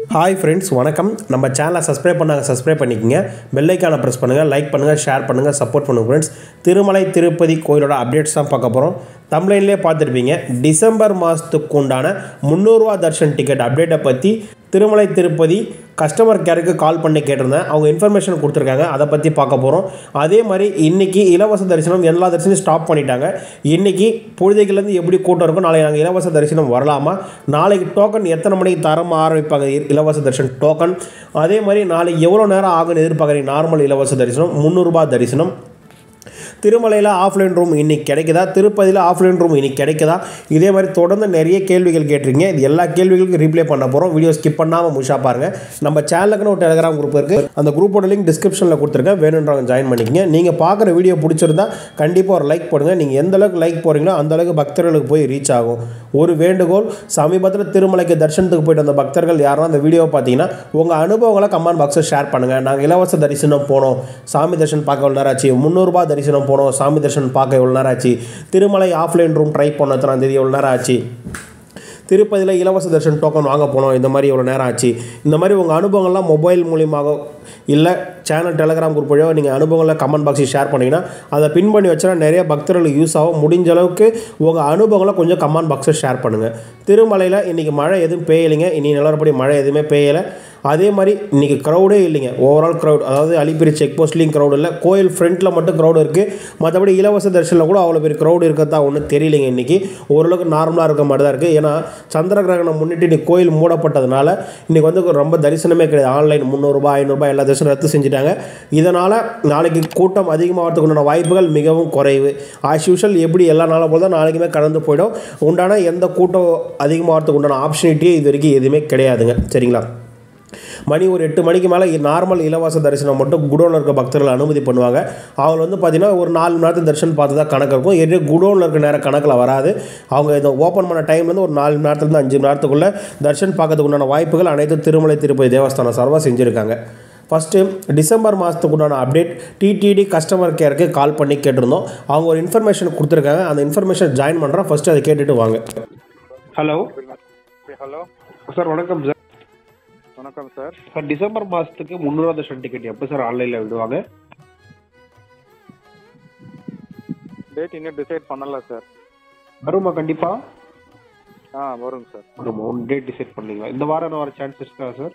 hi friends வணக்கம் நம்ம சேனலை சப்ஸ்கிரைப் பண்ணாங்க சப்ஸ்கிரைப் பண்ணிக்கங்க பெல்லைக்கான ப்ரெஸ் பண்ணுங்கள் லைக் பண்ணுங்கள் ஷேர் பண்ணுங்கள் சப்போர்ட் பண்ணுங்கள் ஃப்ரெண்ட்ஸ் திருமலை திருப்பதி கோயிலோட அப்டேட்ஸ் தான் பார்க்க போகிறோம் தமிழ்லேயே பார்த்துருப்பீங்க டிசம்பர் மாதத்துக்கு உண்டான முந்நூறுரூவா தர்ஷன் டிக்கெட் அப்டேட்டை பற்றி திருமலை திருப்பதி கஸ்டமர் கேருக்கு கால் பண்ணி கேட்டிருந்தேன் அவங்க இன்ஃபர்மேஷன் கொடுத்துருக்காங்க அதை பற்றி பார்க்க போகிறோம் அதே மாதிரி இன்றைக்கி இலவச தரிசனம் எல்லா தரிசனம் ஸ்டாப் பண்ணிட்டாங்க இன்றைக்கி பொழுதைக்குலேருந்து எப்படி கூட்டம் இருக்கும் நாளைக்கு நாங்கள் இலவச தரிசனம் வரலாமா நாளைக்கு டோக்கன் எத்தனை மணிக்கு தரம் ஆரம்பிப்பாங்க இ- இலவச தரிசனம் டோக்கன் அதே மாதிரி நாளைக்கு எவ்வளோ நேரம் ஆகும்னு எதிர்பார்க்குறீங்க நார்மல் இலவச தரிசனம் முந்நூறுரூபா தரிசனம் திருமலையில் ஆஃப்லைன் ரூம் இன்னைக்கு கிடைக்குதா திருப்பதியில் ஆஃப்லைன் ரூம் இன்னைக்கு கிடைக்குதா இதே மாதிரி தொடர்ந்து நிறைய கேள்விகள் கேட்டிருக்கீங்க இது எல்லா கேள்விகளுக்கும் ரிப்ளை பண்ண போகிறோம் வீடியோ ஸ்கிப் பண்ணாமல் முஷா பாருங்க நம்ம சேனலுக்குன்னு ஒரு டெலிகிராம் குரூப் இருக்குது அந்த குரூப்போட லிங்க் டிஸ்கிரிப்ஷனில் கொடுத்துருக்கேன் வேணுன்றவங்க ஜாயின் பண்ணிக்கங்க நீங்கள் பார்க்குற வீடியோ பிடிச்சிருந்தா கண்டிப்பாக ஒரு லைக் போடுங்க நீங்கள் எந்த அளவுக்கு லைக் போடுறீங்களோ அந்த அளவுக்கு பக்தர்களுக்கு போய் ரீச் ஆகும் ஒரு வேண்டுகோள் சமீபத்தில் திருமலைக்கு தரிசனத்துக்கு போயிட்டு வந்த பக்தர்கள் யாரும் அந்த வீடியோவை பார்த்தீங்கன்னா உங்கள் அனுபவங்களை கமெண்ட் பாக்ஸில் ஷேர் பண்ணுங்கள் நாங்கள் இலவச தரிசனம் போனோம் சாமி தரிசனம் பார்க்க எவ்வளோ நேரம் ஆச்சு முந்நூறுரூபா தரிசனம் போனோம் சாமி தரிசனம் பார்க்க எவ்வளோ நேரம் ஆச்சு திருமலை ஆஃப்லைன் ரூம் ட்ரை பண்ண எத்தனாம் தேதி எவ்வளோ நேரம் ஆச்சு திருப்பதியில் இலவச தர்ஷன் டோக்கன் வாங்க போனோம் இந்த மாதிரி எவ்வளோ நேரம் ஆச்சு இந்த மாதிரி உங்கள் அனுபவங்கள்லாம் மொபைல் மூலியமாக இல்லை சேனல் டெலகிராம் குரூப் வழியாக நீங்கள் அனுபவங்களை கமெண்ட் பாக்ஸில் ஷேர் பண்ணிங்கன்னா அதை பின் பண்ணி வச்சா நிறைய பக்தர்களுக்கு யூஸ் ஆகும் முடிஞ்ச அளவுக்கு உங்கள் அனுபவங்களை கொஞ்சம் கமெண்ட் பாக்ஸில் ஷேர் பண்ணுங்கள் திருமலையில் இன்றைக்கி மழை எதுவும் பெய்யலைங்க இனி நிலவரப்படி மழை எதுவுமே பெய்யலை அதே மாதிரி இன்றைக்கி க்ரௌடே இல்லைங்க ஓவரால் க்ரௌட் அதாவது அலிப்பிரி செக் போஸ்ட்லேயும் க்ரௌட் இல்லை கோயில் ஃப்ரண்ட்டில் மட்டும் க்ரௌடு இருக்குது மற்றபடி இலவச தரிசனில் கூட அவ்வளோ பெரிய க்ரௌடு இருக்கிறதா ஒன்றும் தெரியலைங்க இன்றைக்கி ஓரளவுக்கு நார்மலாக இருக்க மாதிரி தான் இருக்குது ஏன்னா சந்திர கிரகணம் முன்னிட்டு இன்னைக்கு கோயில் மூடப்பட்டதுனால இன்றைக்கி வந்து ரொம்ப தரிசனமே கிடையாது ஆன்லைன் முந்நூறுரூபா ஐநூறுரூபா எல்லா தரிசனம் ரத்து செஞ்சுட்டாங்க இதனால் நாளைக்கு கூட்டம் அதிகமாகிறதுக்கு உண்டான வாய்ப்புகள் மிகவும் குறைவு ஆஸ் யூஷுவல் எப்படி எல்லா நாளும் போல் தான் நாளைக்குமே கடந்து போயிடும் உண்டான எந்த கூட்டம் அதிகமாகிறதுக்கு உண்டான ஆப்பர்ச்சுனிட்டியே இது வரைக்கும் எதுவுமே கிடையாதுங்க சரிங்களா மணி ஒரு எட்டு மணிக்கு மேலே நார்மல் இலவச தரிசனம் மட்டும் குடோனில் இருக்க பக்தர்கள் அனுமதி பண்ணுவாங்க அவங்க வந்து பார்த்தீங்கன்னா ஒரு நாலு மணி நேரத்துக்கு தரிசனம் பார்த்து தான் கணக்கு இருக்கும் எது குடோனில் இருக்க நேரம் கணக்கில் வராது அவங்க இதை ஓப்பன் பண்ண டைம்லேருந்து ஒரு நாலு மணி நேரத்துலேருந்து அஞ்சு மணி நேரத்துக்குள்ளே தரிசனம் பார்க்கறதுக்கு உண்டான வாய்ப்புகள் அனைத்து திருமலை திருப்பதி தேவஸ்தானம் சார்பாக செஞ்சுருக்காங்க ஃபஸ்ட்டு டிசம்பர் மாதத்துக்கு உண்டான அப்டேட் டிடிடி கஸ்டமர் கேருக்கு கால் பண்ணி கேட்டிருந்தோம் அவங்க ஒரு இன்ஃபர்மேஷன் கொடுத்துருக்காங்க அந்த இன்ஃபர்மேஷன் ஜாயின் பண்ணுறோம் ஃபஸ்ட்டு அதை கேட்டுட்டு வாங்க ஹலோ ஹலோ சார் வணக்கம் சார் வணக்கம் சார் சார் டிசம்பர் மாதத்துக்கு முந்நூறுவா தர்ஷன் டிக்கெட் எப்போ சார் ஆன்லைனில் விடுவாங்க டேட் இன்னும் டிசைட் பண்ணல சார் வருமா கண்டிப்பாக ஆ வருங்க சார் வருமா ஒன் டேட் டிசைட் பண்ணீங்களா இந்த வாரம் என்ன வர சான்ஸ் இருக்கா சார்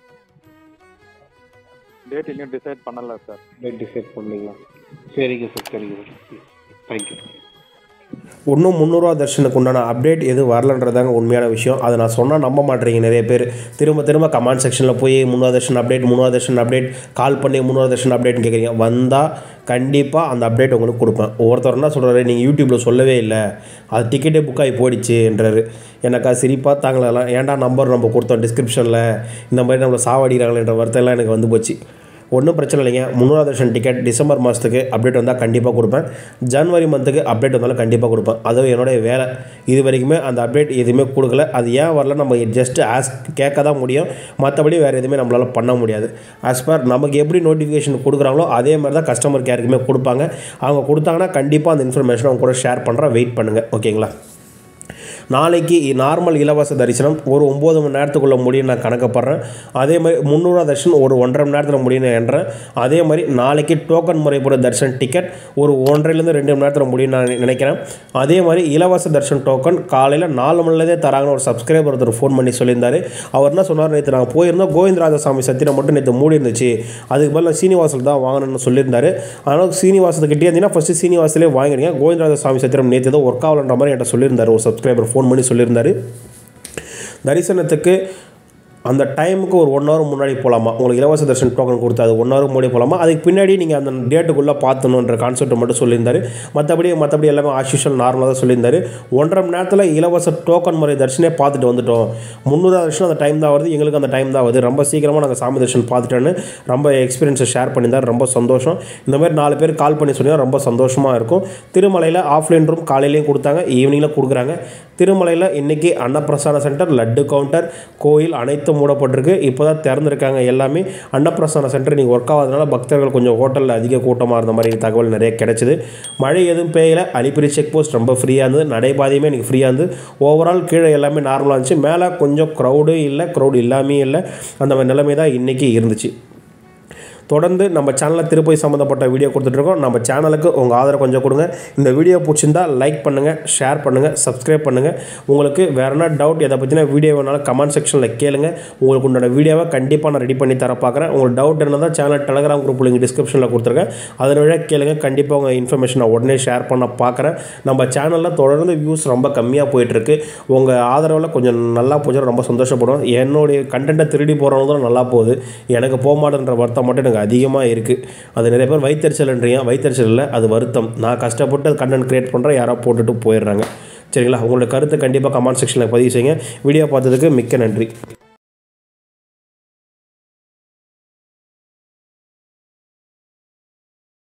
டேட் இன்னும் டிசைட் பண்ணல சார் டேட் டிசைட் பண்ணீங்களா சரிங்க சார் சரிங்க சார் தேங்க்யூ இன்னும் முந்நூறுவா தர்ஷனுக்கு உண்டான அப்டேட் எதுவும் வரலன்றதாங்க உண்மையான விஷயம் அதை நான் சொன்னால் நம்ப மாட்டேறீங்க நிறைய பேர் திரும்ப திரும்ப கமெண்ட் செக்ஷனில் போய் முந்நூறு தர்ஷன் அப்டேட் முந்நூறு தர்ஷன் அப்டேட் கால் பண்ணி முந்நூறு தர்ஷன் அப்டேட்னு கேட்குறீங்க வந்தால் கண்டிப்பாக அந்த அப்டேட் உங்களுக்கு கொடுப்பேன் ஒவ்வொருத்தர் என்ன சொல்கிறாரு நீங்கள் யூடியூப்பில் சொல்லவே இல்லை அது டிக்கெட்டே புக் ஆகி போயிடுச்சுன்றாரு எனக்கு அது சிரிப்பாக தாங்களெல்லாம் ஏன்டா நம்பர் நம்ம கொடுத்தோம் டிஸ்கிரிப்ஷனில் இந்த மாதிரி நம்மளை சாவடிக்கிறாங்களேன்ற வருத்தம் எல்லாம் எனக்கு வந்து போச்சு ஒன்றும் பிரச்சனை இல்லைங்க முந்நூறு தர்ஷன் டிக்கெட் டிசம்பர் மாதத்துக்கு அப்டேட் வந்தால் கண்டிப்பாக கொடுப்பேன் ஜனவரி மந்த்துக்கு அப்டேட் வந்தாலும் கண்டிப்பாக கொடுப்பேன் அதுவும் என்னுடைய வேலை இது வரைக்குமே அந்த அப்டேட் எதுவுமே கொடுக்கல அது ஏன் வரல நம்ம ஜஸ்ட் ஆஸ் கேட்க தான் முடியும் மற்றபடி வேறு எதுவுமே நம்மளால் பண்ண முடியாது ஆஸ் பர் நமக்கு எப்படி நோட்டிஃபிகேஷன் கொடுக்குறாங்களோ அதே மாதிரி தான் கஸ்டமர் கேருக்குமே கொடுப்பாங்க அவங்க கொடுத்தாங்கன்னா கண்டிப்பாக அந்த இன்ஃபர்மேஷன் அவங்க கூட ஷேர் பண்ணுறேன் வெயிட் பண்ணுங்கள் ஓகேங்களா நாளைக்கு நார்மல் இலவச தரிசனம் ஒரு ஒம்பது மணி நேரத்துக்குள்ளே முடியும் நான் கணக்கப்படுறேன் அதே மாதிரி முந்நூறுவா தரிசனம் ஒரு ஒன்றரை மணி நேரத்தில் முடியும் என்றேன் அதே மாதிரி நாளைக்கு டோக்கன் முறைப்பட தரிசனம் டிக்கெட் ஒரு ஒன்றரைலேருந்து ரெண்டு மணி நேரத்தில் முடியும் நான் நினைக்கிறேன் அதே மாதிரி இலவச தரிசனம் டோக்கன் காலையில் நாலு மணிலேருந்தே தராங்கன்னு ஒரு சப்ஸ்கிரைபர் ஒருத்தர் ஃபோன் பண்ணி சொல்லியிருந்தாரு அவர் என்ன சொன்னார் நேற்று நாங்கள் போயிருந்தோம் கோவிந்தராஜசாமி சத்திரம் மட்டும் நேற்று மூடி இருந்துச்சு அதுக்கு பதிலாக சீனிவாசல் தான் வாங்கணும்னு சொல்லியிருந்தாரு அதனால் சீனிவாசத்துக்கிட்டே இருந்தீங்கன்னா ஃபஸ்ட்டு சீனிவாசலே வாங்கிடுங்க கோவிந்தராஜசாமி சத்திரம் நேற்று ஏதோ ஒர்க் ஆகலன்ற மாதிரி என்கிட்ட சொல்லியிருந்தாரு ஒரு சப்ஸ்கிரைபர் ஃபோன் பண்ணி சொல்லியிருந்தாரு தரிசனத்துக்கு அந்த டைமுக்கு ஒரு ஒன் ஹவர் முன்னாடி போகலாமா உங்களுக்கு இலவச தரிசன டோக்கன் கொடுத்து அது ஒன் ஹவர் முன்னாடி போகலாமா அதுக்கு பின்னாடி நீங்கள் அந்த டேட்டுக்குள்ளே பார்த்துணுன்ற கான்செப்ட் மட்டும் சொல்லியிருந்தாரு மற்றபடி மற்றபடி எல்லாமே ஆஸ்யூஷுவல் நார்மலாக தான் சொல்லியிருந்தாரு ஒன்றரை மணி நேரத்தில் இலவச டோக்கன் முறை தரிசனே பார்த்துட்டு வந்துட்டோம் முந்நூறு தரிசனம் அந்த டைம் தான் வருது எங்களுக்கு அந்த டைம் தான் வருது ரொம்ப சீக்கிரமாக நாங்கள் சாமி தரிசனம் பார்த்துட்டோன்னு ரொம்ப எக்ஸ்பீரியன்ஸை ஷேர் பண்ணியிருந்தார் ரொம்ப சந்தோஷம் இந்த மாதிரி நாலு பேர் கால் பண்ணி சொன்னால் ரொம்ப சந்தோஷமாக இருக்கும் திருமலையில் ஆஃப்லைன் ரூம் காலையிலையும் கொடுத்தாங்க ஈவினிங்கில் கொடுக்குறாங்க திருமலையில் இன்றைக்கி அன்னப்பிரசான சென்டர் லட்டு கவுண்டர் கோயில் அனைத்தும் மூடப்பட்டிருக்கு இப்போ தான் திறந்துருக்காங்க எல்லாமே அன்னப்பிரசான சென்டர் நீங்கள் ஒர்க் ஆகாதனால பக்தர்கள் கொஞ்சம் ஹோட்டலில் அதிக கூட்டமாக இருந்த மாதிரி தகவல் நிறைய கிடைச்சிது மழை எதுவும் பெய்யல அலிப்பிரி செக் போஸ்ட் ரொம்ப ஃப்ரீயாக இருந்தது நடைபாதையுமே எனக்கு ஃப்ரீயாக இருந்தது ஓவரால் கீழே எல்லாமே நார்மலாக இருந்துச்சு மேலே கொஞ்சம் க்ரௌடு இல்லை க்ரௌடு இல்லாமே இல்லை அந்த மாதிரி நிலைமை தான் இன்றைக்கி இருந்துச்சு தொடர்ந்து நம்ம சேனலில் திருப்பதி சம்மந்தப்பட்ட வீடியோ கொடுத்துட்ருக்கோம் நம்ம சேனலுக்கு உங்கள் ஆதரவு கொஞ்சம் கொடுங்க இந்த வீடியோ பிடிச்சிருந்தா லைக் பண்ணுங்கள் ஷேர் பண்ணுங்கள் சப்ஸ்கிரைப் பண்ணுங்கள் உங்களுக்கு வேறு என்ன டவுட் எதை பற்றின வீடியோ வேணாலும் கமெண்ட் செக்ஷனில் கேளுங்க உங்களுக்கு உன்னோட வீடியோவை கண்டிப்பாக நான் ரெடி பண்ணி தர பார்க்குறேன் உங்களுக்கு டவுட் இருந்தால் சேனல் டெலகிராம் குரூப் லிங்க் டிஸ்கிரிப்ஷனில் கொடுத்துருக்கேன் அதன் வழியாக கேளுங்க கண்டிப்பாக உங்கள் இன்ஃபர்மேஷனை உடனே ஷேர் பண்ண பார்க்குறேன் நம்ம சேனலில் தொடர்ந்து வியூஸ் ரொம்ப கம்மியாக போயிட்டுருக்கு உங்கள் ஆதரவில் கொஞ்சம் நல்லா போச்சு ரொம்ப சந்தோஷப்படுவோம் என்னுடைய கண்டென்ட்டை திருடி போகிறவங்க தான் நல்லா போகுது எனக்கு போக மாட்டேன்ற வருத்தம் மட்டும் எனக்கு அதிகமாக இருக்குது அது நிறைய பேர் வைத்தறிச்சல்ன்றீங்க வைத்தறிச்சல் இல்லை அது வருத்தம் நான் கஷ்டப்பட்டு கண்டென்ட் க்ரியேட் பண்ணுறேன் யாரோ போட்டுட்டு போயிடுறாங்க சரிங்களா உங்களோட கருத்தை கண்டிப்பாக கமெண்ட் செக்ஷனில் பதிவு செய்யுங்க வீடியோ பார்த்ததுக்கு மிக்க நன்றி